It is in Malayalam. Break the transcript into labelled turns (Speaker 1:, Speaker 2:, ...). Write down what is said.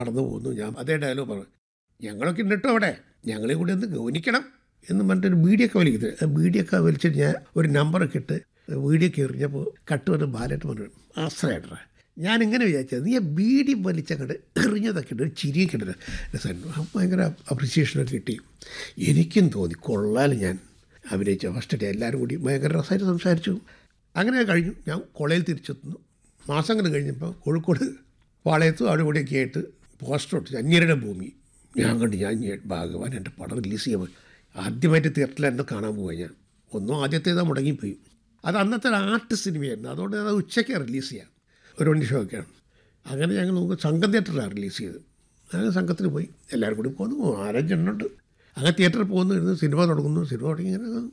Speaker 1: കടന്നു പോകുന്നു ഞാൻ അതേ ഡയലോഗ് പറഞ്ഞു ഞങ്ങളൊക്കെ ഉണ്ട് കേട്ടോ അവിടെ ഞങ്ങളെ കൂടി ഒന്ന് ഗൗനിക്കണം എന്ന് പറഞ്ഞിട്ടൊരു ബീഡിയൊക്കെ വലിക്കുന്നത് ആ ബീഡിയൊക്കെ വലിച്ചിട്ട് ഞാൻ ഒരു നമ്പറൊക്കെ ഇട്ട് വീഡിയൊക്കെ എറിഞ്ഞപ്പോൾ കട്ട് വന്ന് ബാലായിട്ട് പറഞ്ഞു ആശ്രയട്ടാ ഞാൻ ഇങ്ങനെ വിചാരിച്ചത് നീ ആ ബീഡി വലിച്ചങ്ങോട്ട് എറിഞ്ഞതൊക്കെ ഉണ്ട് ഒരു ചിരിയൊക്കെ ഉണ്ട് രസം ഭയങ്കര അപ്രിസിയേഷനൊക്കെ കിട്ടി എനിക്കും തോന്നി കൊള്ളാലും ഞാൻ അഭിനയിച്ച ഫസ്റ്റ് ഡേ എല്ലാവരും കൂടി ഭയങ്കര രസമായിട്ട് സംസാരിച്ചു അങ്ങനെ കഴിഞ്ഞു ഞാൻ കോളേജിൽ തിരിച്ചെത്തുന്നു മാസങ്ങൾ കഴിഞ്ഞപ്പോൾ കോഴിക്കോട് പാളയത്തും അവിടെ ഇവിടെയൊക്കെ ആയിട്ട് പോസ്റ്റർ ഒട്ടിച്ച് അന്യരുടെ ഭൂമി ഞാൻ കണ്ടു ഞാൻ ഞെ- ഭഗവാൻ എൻ്റെ പടം റിലീസ് ചെയ്യാൻ പോയി ആദ്യമായിട്ട് തിയേറ്ററിൽ എന്നെ കാണാൻ പോയി ഞാൻ ഒന്നും ആദ്യത്തേതാ മുടങ്ങിപ്പോയി അത് അന്നത്തെ ഒരു ആർട്ട് സിനിമയായിരുന്നു അതുകൊണ്ട് അത് ഉച്ചയ്ക്ക് റിലീസ് ചെയ്യാം ഒരു മണി ഷോ ഒക്കെയാണ് അങ്ങനെ ഞങ്ങൾ നമുക്ക് സംഘം തിയേറ്ററിലാണ് റിലീസ് ചെയ്തത് അങ്ങനെ സംഘത്തിന് പോയി എല്ലാവരും കൂടി പോകുന്നു ആരഞ്ചെണ്ണുണ്ട് അങ്ങനെ തിയേറ്ററിൽ പോകുന്നു ഇരുന്ന് സിനിമ തുടങ്ങുന്നു സിനിമ തുടങ്ങി ഇങ്ങനെ